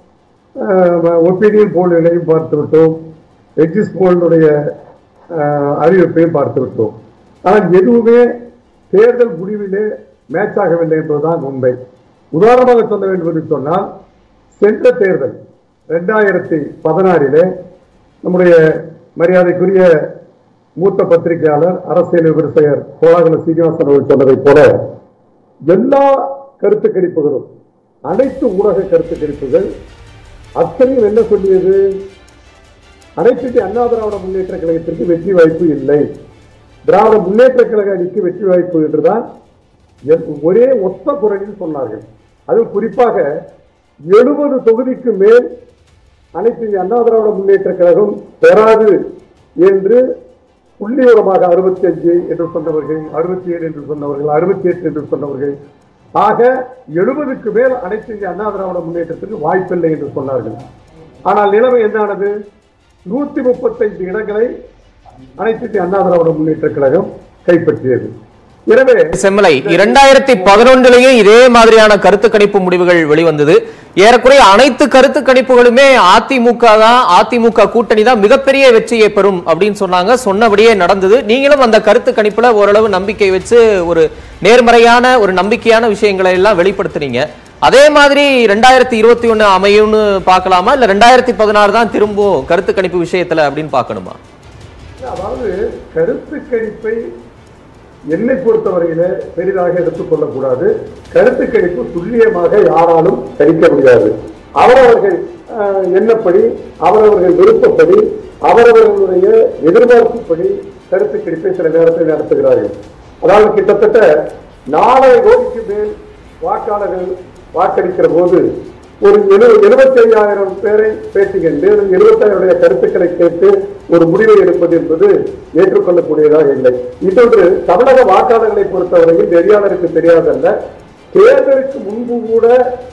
Speaker 8: ஒப்பீனியன் போல்களையும் பார்த்து விட்டோம் எக்ஸிஸ்ட் போலினுடைய அறிவிப்பையும் பார்த்து விட்டோம் ஆனால் எதுவுமே தேர்தல் முடிவிலே மேட்ச் ஆகவில்லை என்பதுதான் உண்மை உதாரணமாக சொல்ல வேண்டும் என்று சொன்னால் சென்ற தேர்தல் ரெண்டாயிரத்தி பதினாறிலே நம்முடைய மரியாதைக்குரிய மூத்த பத்திரிகையாளர் அரசியல் விமர்சகர் கோலாகல சீனிவாசன் அவர்கள் சொன்னதைப் போல எல்லா கருத்து கணிப்புகளும் அனைத்து ஊடக கருத்து கணிப்புகள் அத்தனையும் என்ன சொல்லியது அனைத்து இந்திய அண்ணா திராவிட முன்னேற்ற கழகத்திற்கு வெற்றி வாய்ப்பு இல்லை திராவிட முன்னேற்ற கழக அணிக்கு வெற்றி வாய்ப்பு என்றுதான் எல்- ஒரே ஒத்த குரலில் சொன்னார்கள் அது குறிப்பாக எழுபது தொகுதிக்கு மேல் அனைத்து இந்திய அண்ணா திராவிட முன்னேற்ற கழகம் பெறாது என்று புள்ளிவரமாக அறுபத்தி அஞ்சு என்று சொன்னவர்கள் அறுபத்தி ஏழு என்று சொன்னவர்கள் அறுபத்தி எட்டு என்று சொன்னவர்கள் ஆக எழுபதுக்கு மேல் அனைத்து இந்திய அண்ணா திராவிட முன்னேற்றத்திற்கு வாய்ப்பில்லை என்று சொன்னார்கள் ஆனால் நிலைமை என்னானது நூத்தி முப்பத்தைந்து இடங்களை அனைத்து இந்திய அண்ணா திராவிட முன்னேற்ற கழகம் கைப்பற்றியது எனவே
Speaker 1: செம்மலை இரண்டாயிரத்தி பதினொன்றுலயும் இதே மாதிரியான கருத்து கணிப்பு முடிவுகள் வெளிவந்தது ஏறக்குறைய அனைத்து கருத்து கணிப்புகளுமே அதிமுக தான் அதிமுக கூட்டணி தான் மிகப்பெரிய வெற்றியை பெறும் அப்படின்னு சொன்னாங்க சொன்னபடியே நடந்தது நீங்களும் அந்த கருத்து கணிப்புல ஓரளவு நம்பிக்கை வச்சு ஒரு நேர்மறையான ஒரு நம்பிக்கையான விஷயங்களை எல்லாம் வெளிப்படுத்துனீங்க அதே மாதிரி ரெண்டாயிரத்தி இருபத்தி ஒண்ணு அமையும்னு பார்க்கலாமா இல்ல ரெண்டாயிரத்தி பதினாறு தான் திரும்பும் கருத்து கணிப்பு விஷயத்துல அப்படின்னு பார்க்கணுமா
Speaker 8: அதாவது கருத்து கணிப்பை என்னை பொறுத்தவரையில பெரிதாக எடுத்துக்கொள்ளக்கூடாது கருத்து கணிப்பு துல்லியமாக யாராலும் கணிக்க முடியாது அவரவர்கள் அஹ், எண்ணப்படி அவரவர்கள் விருப்பப்படி அவரவர்களுடைய எதிர்பார்ப்புப்படி கருத்து கணிப்பை சில நேரத்தில் நடத்துகிறார்கள் அதாவது கிட்டத்தட்ட நாலரை கோடிக்கு மேல் வாக்காளர்கள் வாக்களிக்கிற போது ஒரு எழு எழுபத்தி ஐயாயிரம் பேரை பேட்டி கண்டு எழுபத்தாயிரம் கருத்துக்களை கேட்டு ஒரு முடிவை எடுப்பது என்பது ஏற்றுக்கொள்ளக்கூடியதாக இல்லை இன்னொன்று தமிழக வாக்காளர்களை பொறுத்தவரையில் நெறியாளருக்கு தெரியாதல்ல தேர்தலுக்கு முன்பு கூட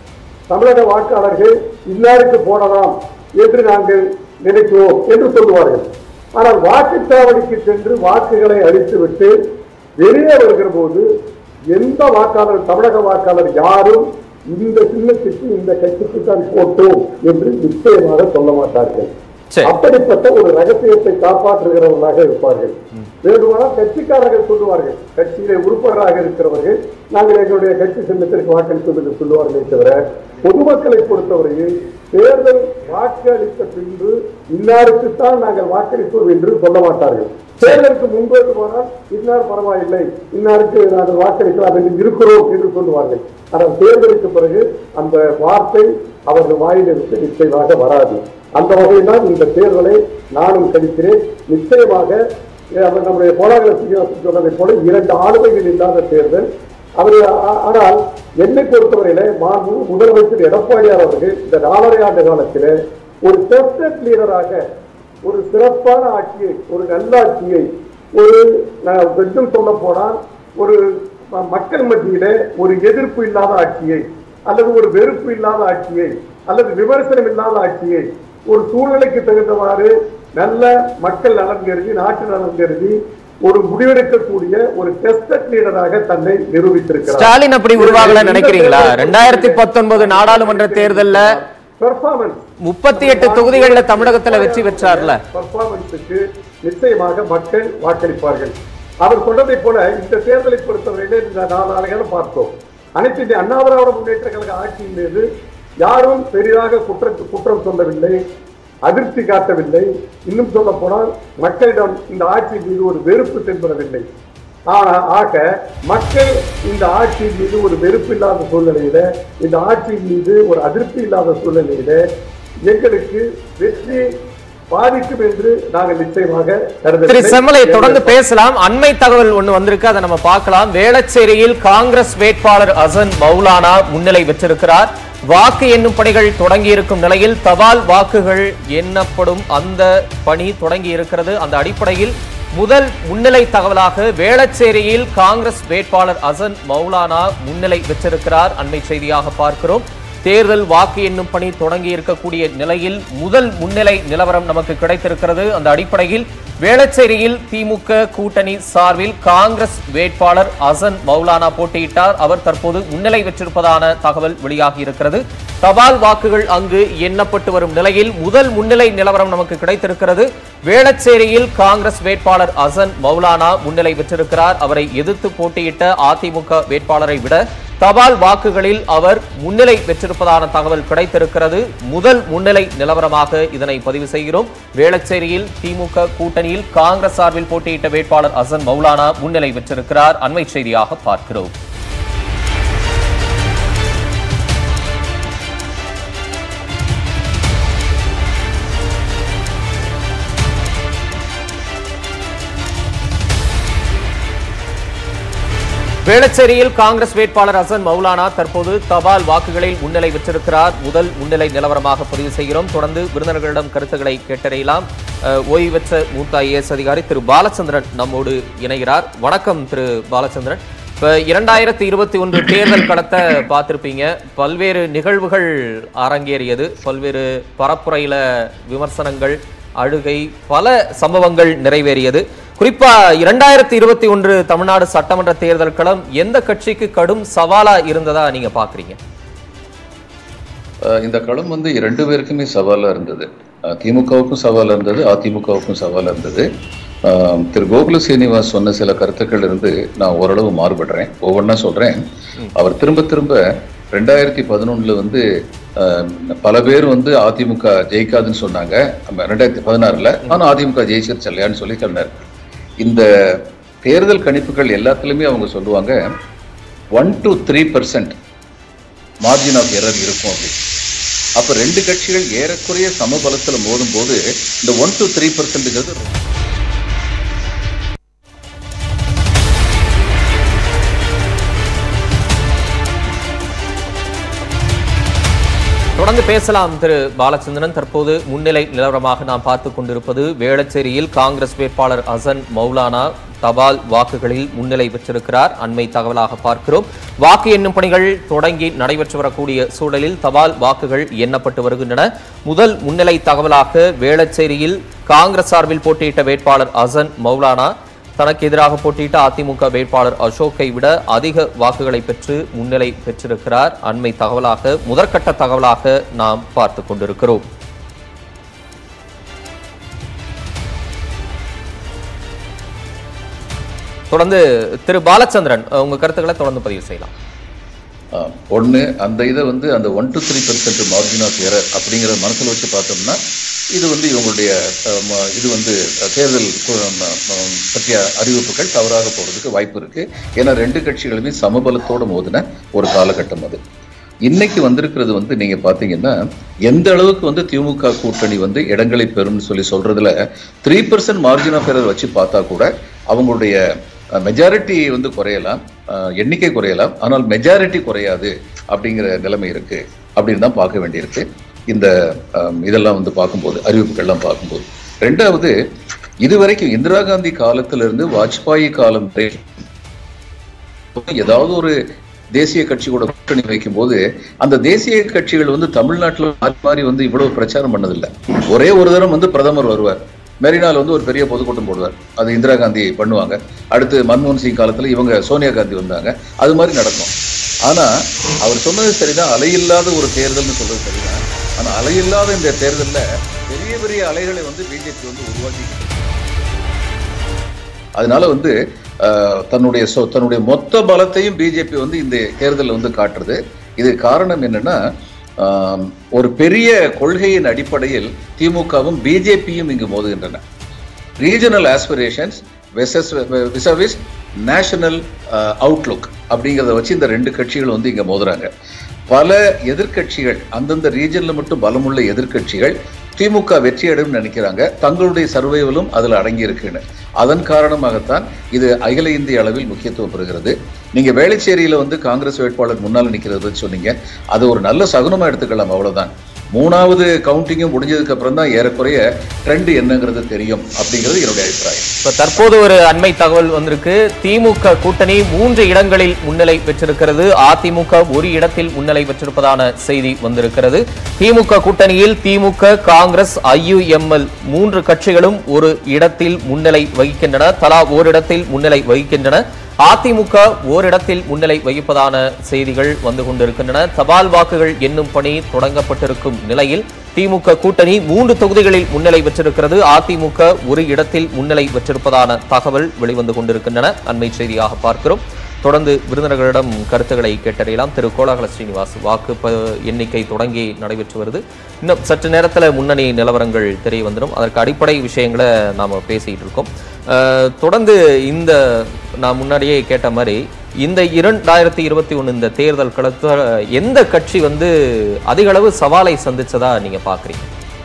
Speaker 8: தமிழக வாக்காளர்கள் இன்னாருக்கு போடலாம் என்று நாங்கள் நினைக்கிறோம் என்று சொல்லுவார்கள் ஆனால் வாக்குச்சாவடிக்கு சென்று வாக்குகளை அளித்துவிட்டு வெளியே வருகிற போது எந்த வாக்காளர் தமிழக வாக்காளர் யாரும் இந்த சின்னத்துக்கு இந்த கட்சிக்கு தான் போட்டோம் என்று நிச்சயமாக சொல்ல மாட்டார்கள்
Speaker 1: சரி.
Speaker 8: அப்படிப்பட்ட ஒரு ரகசியத்தை காப்பாற்றுகிறவர்களாக இருப்பார்கள் வேண்டுமானால் கட்சிக்காரர்கள் சொல்லுவார்கள் கட்சியிலே உறுப்பினராக இருக்கிறவர்கள் நாங்கள் எங்களுடைய கட்சி சின்னத்திற்கு வாக்களித்தோம் என்று சொல்லுவார்களே தவிர பொதுமக்களை பொறுத்தவரையில் தேர்தல் வாக்களித்த பின்பு இன்னாருக்குத்தான் நாங்கள் வாக்களித்தோம் என்று சொல்ல மாட்டார்கள் தேர்தலுக்கு முன்பு போனால் இன்னார் பரவாயில்லை இன்னாருக்கு நாங்கள் வாக்களிக்கலாம் என்று இருக்கிறோம் என்று சொல்லுவார்கள் ஆனால் தேர்தலுக்கு பிறகு அந்த வார்த்தை அவர்கள் வாயிலிருந்து நிச்சயமாக வராது அந்த வகையில் தான் இந்த தேர்தலை நானும் கணிக்கிறேன் நிச்சயமாக அஹ், அவர் நம்முடைய கோலாகல சீனிவாசன் சொன்னதை போல இரண்டு ஆளுமைகள் இல்லாத தேர்தல் அவர் ஆ- ஆனால் என்னை பொறுத்தவரையில மாண்பு முதலமைச்சர் எடப்பாடியார் அவர்கள் இந்த நாலரை ஆண்டு காலத்திலே ஒரு டெஸ்டட் லீடராக ஒரு சிறப்பான ஆட்சியை ஒரு நல்லாட்சியை ஒரு நான் வெட்டும் சொல்ல போனால் ஒரு ம- மக்கள் மத்தியிலே ஒரு எதிர்ப்பு இல்லாத ஆட்சியை அல்லது ஒரு வெறுப்பு இல்லாத ஆட்சியை அல்லது விமர்சனம் இல்லாத ஆட்சியை ஒரு சூழ்நிலைக்கு தகுந்தவாறு நல்ல மக்கள் நலன் கருதி நாட்டு நலன் கருதி ஒரு முடிவெடுக்கக்கூடிய ஒரு டெஸ்டட் லீடராக தன்னை நிரூபித்திருக்கிறார்
Speaker 1: ஸ்டாலின் அப்படி உருவாகல நினைக்கிறீங்களா ரெண்டாயிரத்தி பத்தொன்பது நாடாளுமன்ற தேர்தல்ல
Speaker 8: பெர்ஃபார்மன்ஸ்
Speaker 1: முப்பத்தி எட்டு தொகுதிகள்ல தமிழகத்துல வெற்றி பெற்றார்ல
Speaker 8: பர்ஃபார்மன்ஸுக்கு நிச்சயமாக மக்கள் வாக்களிப்பார்கள் அவர் சொன்னதைப் போல இந்த தேர்தலை பொறுத்தவரையிலே இந்த நாலு நாளைகளும் பார்த்தோம் அனைத்து இந்திய அண்ணா திராவிட முன்னேற்ற கழக ஆட்சியின் மீது யாரும் பெரிதாக குற்றம் குற்றம் சொல்லவில்லை அதிருப்தி காட்டவில்லை இன்னும் சொல்ல போனால் மக்களிடம் இந்த ஆட்சியின் மீது ஒரு வெறுப்பு தென்படவில்லை ஆனா ஆக மக்கள் இந்த ஆட்சியின் மீது ஒரு வெறுப்பு இல்லாத சூழ்நிலையில இந்த ஆட்சியின் மீது ஒரு அதிருப்தி இல்லாத சூழ்நிலையில எங்களுக்கு வெற்றி பாதிக்கும் என்று நாங்கள் நிச்சயமாக
Speaker 1: திரு
Speaker 8: கருதவில்லை.
Speaker 1: செம்மலை தொடர்ந்து பேசலாம் அண்மை தகவல் ஒண்ணு வந்திருக்கு அதை நம்ம பார்க்கலாம் வேளச்சேரியில் காங்கிரஸ் வேட்பாளர் அசன் மௌலானா முன்னிலை பெற்றிருக்கிறார் வாக்கு எண்ணும் பணிகள் தொடங்கி இருக்கும் நிலையில் தபால் வாக்குகள் எண்ணப்படும் அந்த பணி தொடங்கி இருக்கிறது அந்த அடிப்படையில் முதல் முன்னிலை தகவலாக வேளச்சேரியில் காங்கிரஸ் வேட்பாளர் அசன் மௌலானா முன்னிலை பெற்றிருக்கிறார் அண்மை செய்தியாக பார்க்கிறோம் தேர்தல் வாக்கு எண்ணும் பணி தொடங்கி இருக்கக்கூடிய நிலையில் முதல் முன்னிலை நிலவரம் நமக்கு கிடைத்திருக்கிறது அந்த அடிப்படையில் வேளச்சேரியில் திமுக கூட்டணி சார்பில் காங்கிரஸ் வேட்பாளர் அசன் மௌலானா போட்டியிட்டார் அவர் தற்போது முன்னிலை பெற்றிருப்பதான தகவல் வெளியாகி இருக்கிறது தபால் வாக்குகள் அங்கு எண்ணப்பட்டு வரும் நிலையில் முதல் முன்னிலை நிலவரம் நமக்கு கிடைத்திருக்கிறது வேளச்சேரியில் காங்கிரஸ் வேட்பாளர் அசன் மௌலானா முன்னிலை பெற்றிருக்கிறார் அவரை எதிர்த்து போட்டியிட்ட அதிமுக வேட்பாளரை விட தபால் வாக்குகளில் அவர் முன்னிலை பெற்றிருப்பதான தகவல் கிடைத்திருக்கிறது முதல் முன்னிலை நிலவரமாக இதனை பதிவு செய்கிறோம் வேளச்சேரியில் திமுக கூட்டணியில் காங்கிரஸ் சார்பில் போட்டியிட்ட வேட்பாளர் அசன் மௌலானா முன்னிலை பெற்றிருக்கிறார் அண்மை செய்தியாக பார்க்கிறோம் வேளச்சேரியில் காங்கிரஸ் வேட்பாளர் அசன் மௌலானா தற்போது தபால் வாக்குகளில் முன்னிலை பெற்றிருக்கிறார் முதல் முன்னிலை நிலவரமாக பதிவு செய்கிறோம் தொடர்ந்து விருந்தினர்களிடம் கருத்துக்களை கேட்டறியலாம் அஹ், ஓய்வு பெற்ற மூத்த ஐஏஎஸ் அதிகாரி திரு பாலச்சந்திரன் நம்மோடு இணைகிறார் வணக்கம் திரு பாலச்சந்திரன் இப்ப இரண்டாயிரத்தி இருபத்தி ஒன்று தேர்தல் களத்தை பார்த்திருப்பீங்க பல்வேறு நிகழ்வுகள் அரங்கேறியது பல்வேறு பரப்புரையில விமர்சனங்கள் அழுகை பல சம்பவங்கள் நிறைவேறியது குறிப்பா இரண்டாயிரத்தி இருபத்தி ஒன்று தமிழ்நாடு சட்டமன்ற தேர்தல் களம் எந்த கட்சிக்கு கடும் சவாலா இருந்ததா நீங்க பாக்குறீங்க
Speaker 9: அஹ் இந்த களம் வந்து இரண்டு பேருக்குமே சவாலாக இருந்தது அஹ் திமுகவுக்கும் சவாலாக இருந்தது அதிமுகவுக்கும் சவாலாக இருந்தது அஹ் திரு கோகுல சீனிவாஸ் சொன்ன சில கருத்துக்கள் இருந்து நான் ஓரளவு மாறுபடுறேன் ஒவ்வொன்றா சொல்றேன் அவர் திரும்ப திரும்ப ரெண்டாயிரத்தி பதினொன்னுல வந்து அஹ், பல பேர் வந்து அதிமுக ஜெயிக்காதுன்னு சொன்னாங்க நம்ம ரெண்டாயிரத்தி பதினாறுல ஆனால் அதிமுக ஜெயிச்சிருச்சு இல்லையான்னு சொல்லி சொன்னார் இந்த தேர்தல் கணிப்புகள் எல்லாத்துலேயுமே அவங்க சொல்லுவாங்க one two three percent margin of error இருக்கும் அப்படி அப்ப ரெண்டு கட்சிகள் ஏறக்குறைய சமபலத்துல மோதும் போது இந்த ஒன் டு த்ரீ பர்சன்ட்ங்கிறது
Speaker 1: தொடர்ந்து பேசலாம் திரு பாலச்சந்திரன் தற்போது முன்னிலை நிலவரமாக நாம் பார்த்துக் கொண்டிருப்பது வேளச்சேரியில் காங்கிரஸ் வேட்பாளர் ஹசன் மௌலானா தபால் வாக்குகளில் முன்னிலை பெற்றிருக்கிறார் அண்மை தகவலாக பார்க்கிறோம் வாக்கு எண்ணும் பணிகள் தொடங்கி நடைபெற்று வரக்கூடிய சூழலில் தபால் வாக்குகள் எண்ணப்பட்டு வருகின்றன முதல் முன்னிலை தகவலாக வேளச்சேரியில் காங்கிரஸ் சார்பில் போட்டியிட்ட வேட்பாளர் ஹசன் மௌலானா தனக்கு எதிராக போட்டியிட்ட அதிமுக வேட்பாளர் அசோக்கை விட அதிக வாக்குகளை பெற்று முன்னிலை பெற்றிருக்கிறார் அண்மை தகவலாக முதற்கட்ட தகவலாக நாம் பார்த்து கொண்டிருக்கிறோம் தொடர்ந்து திரு பாலச்சந்திரன் அஹ், உங்க கருத்துக்களை தொடர்ந்து பதிவு செய்யலாம்
Speaker 9: ஒன்று அந்த இதை வந்து அந்த one two three percent margin of error அப்படிங்கிற மனசில் வச்சு பார்த்தோம்னா இது வந்து இவங்களுடைய அஹ், ம- இது வந்து அஹ், தேர்தல் கு- ம- ம- பற்றிய அறிவிப்புகள் தவறாக போகிறதுக்கு வாய்ப்பு இருக்கு ஏன்னா ரெண்டு கட்சிகளுமே சமபலத்தோடு மோதின ஒரு காலகட்டம் அது இன்னைக்கு வந்திருக்கிறது வந்து நீங்க பாத்தீங்கன்னா எந்த அளவுக்கு வந்து திமுக கூட்டணி வந்து இடங்களை பெறும்னு சொல்லி சொல்றதுல three percent margin of error வச்சு பார்த்தா கூட அவங்களுடைய மெஜாரிட்டி வந்து குறையலாம் அஹ், எண்ணிக்கை குறையலாம் ஆனால் மெஜாரிட்டி குறையாது அப்படிங்கிற நிலைமை இருக்கு அப்படின்னு தான் பார்க்க வேண்டியிருக்கு இந்த அஹ், இதெல்லாம் வந்து பார்க்கும்போது அறிவிப்புகள்லாம் பார்க்கும்போது ரெண்டாவது இதுவரைக்கும் இந்திரா காந்தி காலத்திலிருந்து வாஜ்பாய் காலம் வரை ஏதாவது ஒரு தேசிய கட்சி கூட கூட்டணி வைக்கும்போது அந்த தேசிய கட்சிகள் வந்து தமிழ்நாட்டுல மாறி மாறி வந்து இவ்வளவு பிரச்சாரம் பண்ணதில்லை ஒரே ஒரு தரம் வந்து பிரதமர் வருவார் மெரினால வந்து ஒரு பெரிய பொதுக்கூட்டம் போடுவார் அது இந்திரா காந்தி பண்ணுவாங்க அடுத்து மன்மோகன் சிங் காலத்துல இவங்க சோனியா காந்தி வந்தாங்க அது மாதிரி நடக்கும் ஆனா அவர் சொன்னது சரிதான் அலையில்லாத ஒரு தேர்தல்னு சொல்றது சரிதான் ஆனா அலையில்லாத இந்த தேர்தல்ல பெரிய பெரிய அலைகளை வந்து பிஜேபி வந்து உருவாக்கி அதனால வந்து அஹ், தன்னுடைய சொ- தன்னுடைய மொத்த பலத்தையும் பிஜேபி வந்து இந்த தேர்தலில் வந்து காட்டுறது இது காரணம் என்னன்னா ஆம், ஒரு பெரிய கொள்கையின் அடிப்படையில் திமுகவும் பிஜேபியும் இங்கு மோதுகின்றன regional aspirations versus vis-a-vis national outlook அப்படிங்கிறத வச்சு இந்த ரெண்டு கட்சிகள் வந்து இங்க மோதுறாங்க பல எதிர்க்கட்சிகள் அந்தந்த ரீஜன்ல மட்டும் பலமுள்ள எதிர்க்கட்சிகள் திமுக வெற்றியடையும் நினைக்கிறாங்க தங்களுடைய சர்வைவலும் அதில் அடங்கி இருக்குன்னு அதன் காரணமாகத்தான் இது அகில இந்திய அளவில் முக்கியத்துவம் பெறுகிறது நீங்க வேளச்சேரியில வந்து காங்கிரஸ் வேட்பாளர் முன்னால் நிற்கிறது பற்றி சொன்னீங்க அது ஒரு நல்ல சகுனமா எடுத்துக்கலாம் அவ்வளவுதான் மூணாவது கவுண்டிங்கும் முடிஞ்சதுக்கு அப்புறம் தான் ஏறக்குறைய ட்ரெண்ட் என்னங்கிறது தெரியும் அப்படிங்கிறது என்னுடைய அபிப்பிராயம்
Speaker 1: இப்ப தற்போது ஒரு அண்மை தகவல் வந்திருக்கு திமுக கூட்டணி மூன்று இடங்களில் முன்னிலை பெற்றிருக்கிறது அதிமுக ஒரு இடத்தில் முன்னிலை பெற்றிருப்பதான செய்தி வந்திருக்கிறது திமுக கூட்டணியில் திமுக காங்கிரஸ் ஐயுஎம்எல் மூன்று கட்சிகளும் ஒரு இடத்தில் முன்னிலை வகிக்கின்றன தலா ஓரிடத்தில் முன்னிலை வகிக்கின்றன அதிமுக ஓரிடத்தில் முன்னிலை வகிப்பதான செய்திகள் வந்து கொண்டிருக்கின்றன தபால் வாக்குகள் எண்ணும் பணி தொடங்கப்பட்டிருக்கும் நிலையில் திமுக கூட்டணி மூன்று தொகுதிகளில் முன்னிலை பெற்றிருக்கிறது அதிமுக ஒரு இடத்தில் முன்னிலை பெற்றிருப்பதான தகவல் வெளிவந்து கொண்டிருக்கின்றன அண்மை செய்தியாக பார்க்கிறோம் தொடர்ந்து விருந்தினர்களிடம் கருத்துக்களை கேட்டறியலாம் திரு கோலாகல ஸ்ரீனிவாஸ் வாக்கு ப- எண்ணிக்கை தொடங்கி நடைபெற்று வருது இன்னும் சற்று நேரத்தில் முன்னணி நிலவரங்கள் தெரிய வந்துடும் அதற்கு அடிப்படை விஷயங்களை நாம் பேசிட்டு இருக்கோம் அஹ், தொடர்ந்து இந்த நான் முன்னாடியே கேட்ட மாதிரி இந்த இரண்டாயிரத்தி இருபத்தி ஒன்று இந்த தேர்தல் களத்தில் எந்த கட்சி வந்து அதிக அளவு சவாலை சந்திச்சதா நீங்க பாக்குறீங்க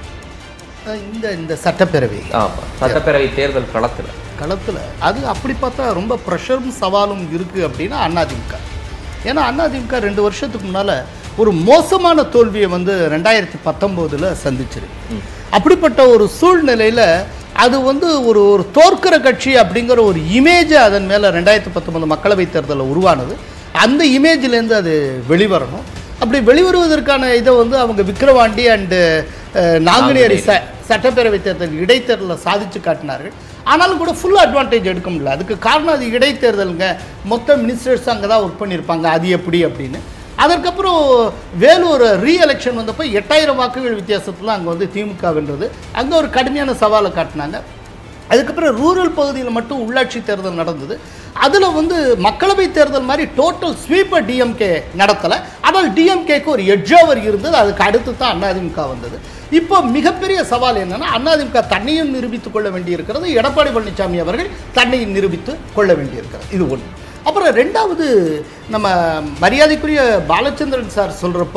Speaker 3: அஹ் இந்த இந்த சட்டப்பேரவை
Speaker 1: ஆமா சட்டப்பேரவை தேர்தல் களத்துல
Speaker 3: களத்தில் அது அப்படி பார்த்தா ரொம்ப ப்ரெஷரும் சவாலும் இருக்குது அப்படின்னா அதிமுக ஏன்னா அதிமுக ரெண்டு வருஷத்துக்கு முன்னால் ஒரு மோசமான தோல்வியை வந்து ரெண்டாயிரத்தி பத்தொம்போதில் சந்திச்சிருக்கு அப்படிப்பட்ட ஒரு சூழ்நிலையில் அது வந்து ஒரு ஒரு தோற்கிற கட்சி அப்படிங்கிற ஒரு இமேஜ் அதன் மேலே ரெண்டாயிரத்தி பத்தொன்பது மக்களவைத் தேர்தலில் உருவானது அந்த இமேஜ்லேருந்து அது வெளிவரணும் அப்படி வெளிவருவதற்கான இதை வந்து அவங்க விக்கிரவாண்டி அண்டு நாங்குநேரி ச சட்டப்பேரவை தேர்தல் இடைத்தேர்தலில் சாதிச்சு காட்டினார்கள் ஆனாலும் கூட ஃபுல் அட்வான்டேஜ் எடுக்க முடியல அதுக்கு காரணம் அது இடைத்தேர்தலுங்க மொத்த மினிஸ்டர்ஸ் அங்கே தான் ஒர்க் பண்ணியிருப்பாங்க அது எப்படி அப்படின்னு அதற்கப்புறம் வேலூர் ரீ எலெக்ஷன் வந்தப்போ எட்டாயிரம் வாக்குகள் வித்தியாசத்தில் அங்கே வந்து திமுக வென்றது அங்கே ஒரு கடுமையான சவாலை காட்டினாங்க அதுக்கப்புறம் ரூரல் பகுதியில் மட்டும் உள்ளாட்சி தேர்தல் நடந்தது அதில் வந்து மக்களவை தேர்தல் மாதிரி டோட்டல் ஸ்வீப்பர் டிஎம்கே நடத்தலை ஆனால் டிஎம்கேக்கு ஒரு எட்ஜோவர் இருந்தது அதுக்கு அடுத்து தான் அதிமுக வந்தது இப்போ மிகப்பெரிய சவால் என்னன்னா அதிமுக தன்னையும் நிரூபித்துக் கொள்ள வேண்டியிருக்கிறது எடப்பாடி பழனிசாமி அவர்கள் தன்னையும் நிரூபித்து கொள்ள வேண்டியிருக்கிறது இது ஒன்று அப்புறம் ரெண்டாவது நம்ம மரியாதைக்குரிய பாலச்சந்திரன் சார் சொல்கிறப்போ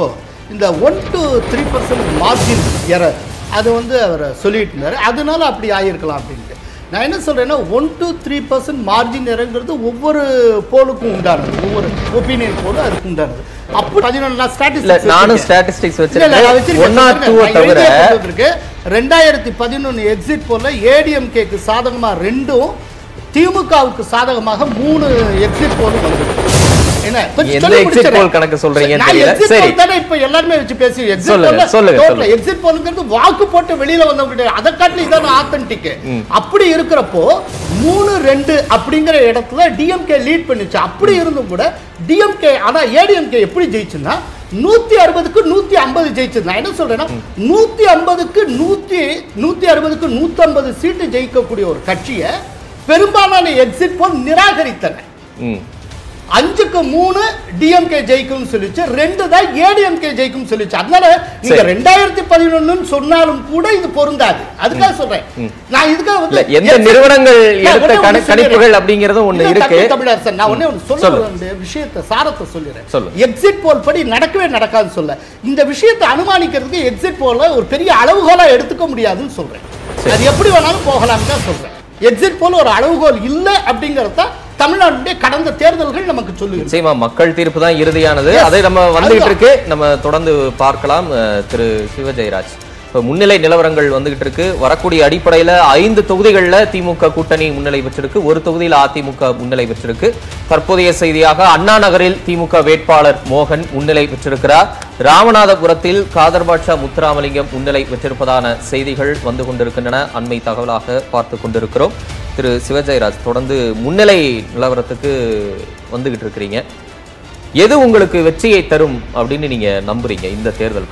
Speaker 3: இந்த one two three percent margin error அது வந்து அவர் சொல்லிட்டு இருந்தார் அதனால அப்படி ஆகியிருக்கலாம் அப்படின்ட்டு நான் என்ன சொல்கிறேன்னா one two three percent margin எரங்கிறது ஒவ்வொரு போலுக்கும் உண்டானது ஒவ்வொரு ஒப்பீனியன் போலும் அதுக்கு உண்டானது அப்போ பதினொன்று நான்
Speaker 1: இல்ல
Speaker 3: ஸ்டாட்டிஸ்டிக்ஸ்
Speaker 1: நானும் ஸ்டாட்டிஸ்டிக்ஸ்
Speaker 3: இல்ல, இல்ல, நான்
Speaker 1: வச்சிருக்கேன் ஒன் ஆர்
Speaker 3: வச்சிருக்கேன்.
Speaker 1: டூ
Speaker 3: நான்
Speaker 1: தவிர
Speaker 3: எழுதியே போட்டிருக்கு. ரெண்டாயிரத்தி பதினொன்று எக்ஸிட் போல ஏடிஎம்கேக்கு சாதகமா ரெண்டும் திமுகவுக்கு சாதகமாக மூணு எக்ஸிட் போலும் வந்திருக்கு என்ன கொஞ்சம்
Speaker 1: எந்த
Speaker 3: சொல்லி
Speaker 1: exit
Speaker 3: முடிச்சிடுறேன்.
Speaker 1: poll கணக்கு சொல்றீங்கன்னு
Speaker 3: நான்
Speaker 1: தெரியல.
Speaker 3: exit
Speaker 1: சரி.
Speaker 3: poll தானே இப்ப எல்லாருமே வச்சு பேசி exit
Speaker 1: சொல்லுங்க,
Speaker 3: poll ல
Speaker 1: சொல்லுங்க,
Speaker 3: total
Speaker 1: சொல்லுங்க.
Speaker 3: exit pollங்கிறது வாக்கு போட்டு வெளியில வந்தவங்க அதை காட்டிலும் இதான ஆத்தன்டிக் அப்படி இருக்கிறப்போ மூணு ரெண்டு அப்படிங்கிற இடத்துல டிஎம்கே லீட் பண்ணுச்சு அப்படி இருந்தும் கூட டிஎம்கே ஆனா ஏடிஎம்கே எப்படி ஜெயிச்சுன்னா நூத்தி அறுபதுக்கு நூத்தி ஐம்பது ஜெயிச்சது நான் என்ன சொல்றேன்னா நூத்தி ஐம்பதுக்கு நூத்தி நூத்தி அறுபதுக்கு நூத்தி ஐம்பது சீட்டு ஜெயிக்கக்கூடிய ஒரு கட்சியை பெரும்பாலான எக்ஸிட் போல் நிராகரித்தன
Speaker 1: ம்.
Speaker 3: அஞ்சுக்கு மூணு டிஎம்கே ஜெயிக்கும் சொல்லிச்சு ரெண்டு தான் ஏடிஎம்கே ஜெயிக்கும் சொல்லிச்சு அதனால நீங்க
Speaker 1: சரி.
Speaker 3: ரெண்டாயிரத்தி பதினொன்னு சொன்னாலும் கூட இது பொருந்தாது அதுக்காக சொல்றேன் நான் இதுக்காக
Speaker 1: இல்ல
Speaker 3: வந்து
Speaker 1: எந்த நிறுவனங்கள்
Speaker 3: நான்
Speaker 1: எடுத்த
Speaker 3: ஒண்ணே
Speaker 1: கண-
Speaker 3: ஒண்ணு
Speaker 1: கணிப்புகள்
Speaker 3: சொல்லிடுறேன்.
Speaker 1: அப்படிங்கறதும் ஒண்ணு
Speaker 3: இல்ல,
Speaker 1: இருக்கு
Speaker 3: தம்பி தமிழரசன் நான் ஒண்ணே ஒண்ணு சொல்ல
Speaker 1: சொல்லு.
Speaker 3: வேண்டிய விஷயத்தை சாரத்தை சொல்லிடுறேன்
Speaker 1: சொல்லு.
Speaker 3: எக்ஸிட் போல் படி நடக்கவே நடக்காதுன்னு சொல்ல இந்த விஷயத்தை அனுமானிக்கிறதுக்கு எக்ஸிட் போல ஒரு பெரிய அளவுகோலா எடுத்துக்க முடியாதுன்னு சொல்றேன் அது எப்படி வேணாலும் போகலாம்னு தான் சொல்றேன் எக்ஸிட் போல ஒரு அளவுகோல் இல்ல அப்படிங்கறத தமிழ்நாட்டுடைய கடந்த தேர்தல்கள் நமக்கு சொல்லுகிறது
Speaker 1: நிச்சயமா மக்கள் தீர்ப்பு தான் இறுதியானது
Speaker 3: Yes.
Speaker 1: அதை நம்ம வந்துகிட்டு
Speaker 3: அதுதான்.
Speaker 1: இருக்கு நம்ம தொடர்ந்து பார்க்கலாம் அஹ், திரு சிவஜெயராஜ் இப்ப முன்னிலை நிலவரங்கள் வந்துகிட்டு இருக்கு வரக்கூடிய அடிப்படையில ஐந்து தொகுதிகள்ல திமுக கூட்டணி முன்னிலை பெற்றிருக்கு ஒரு தொகுதியில் அதிமுக முன்னிலை பெற்றிருக்கு தற்போதைய செய்தியாக அண்ணா நகரில் திமுக வேட்பாளர் மோகன் முன்னிலை பெற்றிருக்கிறார் ராமநாதபுரத்தில் காதர் பாட்ஷா முத்துராமலிங்கம் முன்னிலை பெற்றிருப்பதான செய்திகள் வந்து கொண்டிருக்கின்றன அண்மை தகவலாக பார்த்து கொண்டிருக்கிறோம் திரு சிவஜெயராஜ் தொடர்ந்து முன்னிலை நிலவரத்துக்கு வந்துகிட்டு இருக்கிறீங்க எது உங்களுக்கு வெற்றியை தரும் அப்படின்னு நீங்க நம்புறீங்க இந்த தேர்தல்